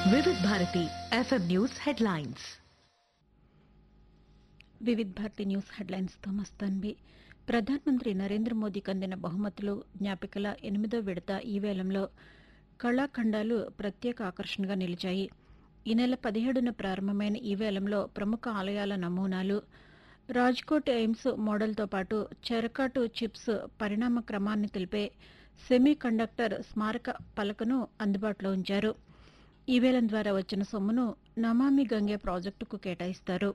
వివిధ Bharati FM news headlines Vividh Bharati news హెడ్లైన్స్తో మస్తాన్వి ప్రధానమంత్రి నరేంద్ర మోదీకి అందిన బహుమతులు జ్ఞాపికల ఎనిమిదో విడత ఈ వేలంలో కళాఖండాలు ప్రత్యేక ఆకర్షణగా నిలిచాయి ఈ నెల పదిహేడున ప్రారంభమైన ఈ వేలంలో ప్రముఖ ఆలయాల నమూనాలు రాజ్కోట్ ఎయిమ్స్ మోడల్తో పాటు చెరకాటు చిప్స్ పరిణామ క్రమాన్ని తెలిపే సెమీ కండక్టర్ స్మారక పలకను అందుబాటులో ఉంచారు ఈ వేలం ద్వారా వచ్చిన సొమ్మును నమామి గంగే ప్రాజెక్టుకు కేటాయిస్తారు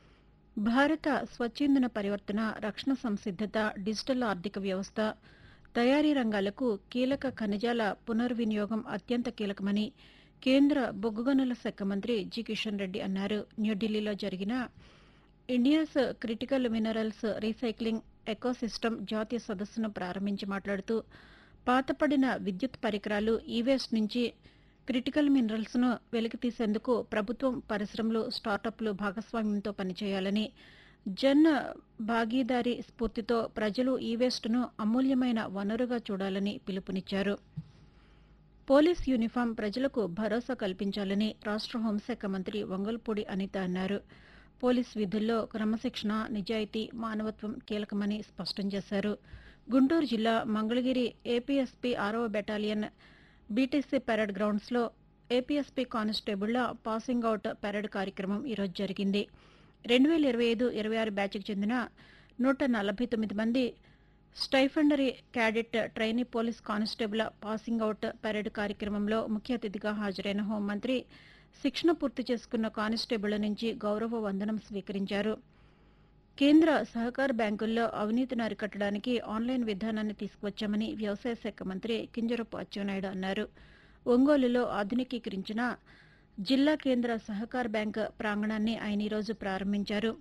భారత స్వచ్ఛందన పరివర్తన రక్షణ సంసిద్ధత డిజిటల్ ఆర్థిక వ్యవస్థ తయారీ రంగాలకు కీలక ఖనిజాల పునర్వినియోగం అత్యంత కీలకమని కేంద్ర బొగ్గు గనుల శాఖ మంత్రి జి కిషన్ రెడ్డి అన్నారు న్యూఢిల్లీలో జరిగిన India's critical minerals recycling ecosystem జాతీయ సదస్సును ప్రారంభించి మాట్లాడుతూ పాతపడిన విద్యుత్ పరికరాలు ఈ వేస్ట్ నుంచి క్రిటికల్ మినరల్స్ ను వెలికితీసేందుకు ప్రభుత్వం పరిశ్రమలు స్టార్టప్లు భాగస్వామ్యంతో పనిచేయాలని జన్ భాగీదారీ స్ఫూర్తితో ప్రజలు ఈ వేస్ట్ను అమూల్యమైన వనరుగా చూడాలని పిలుపునిచ్చారు పోలీస్ యూనిఫామ్ ప్రజలకు భరోసా కల్పించాలని రాష్ట్ర హోంశాఖ మంత్రి వంగల్పూడి అనిత అన్నారు పోలీస్ విధుల్లో క్రమశిక్షణ నిజాయితీ మానవత్వం కీలకమని స్పష్టం చేశారు గుంటూరు జిల్లా మంగళగిరి ఏపీఎస్పీ ఆరవ బెటాలియన్ బీటీసీ పెరేడ్ గ్రౌండ్స్లో ఏపీఎస్పీ కానిస్టేబుళ్ల పాసింగ్ అవుట్ పెరేడ్ కార్యక్రమం ఈరోజు జరిగింది రెండు వేల ఇరవై ఐదు ఇరవై ఆరు బ్యాచ్కి చెందిన నూట నలభై తొమ్మిది మంది stipendiary cadet trainee police constable passing out parade కార్యక్రమంలో ముఖ్య అతిథిగా హాజరైన హోంమంత్రి శిక్షణ పూర్తి చేసుకున్న కానిస్టేబుళ్ల నుంచి గౌరవ వందనం స్వీకరించారు కేంద్ర సహకార బ్యాంకుల్లో అవినీతిని అరికట్టడానికి ఆన్లైన్ విధానాన్ని తీసుకువచ్చామని వ్యవసాయ శాఖ మంత్రి కింజరపు అచ్చెన్నాయుడు అన్నారు ఒంగోలులో ఆధునికీకరించిన జిల్లా కేంద్ర సహకార బ్యాంక్ ప్రాంగణాన్ని ఆయన ఈరోజు ప్రారంభించారు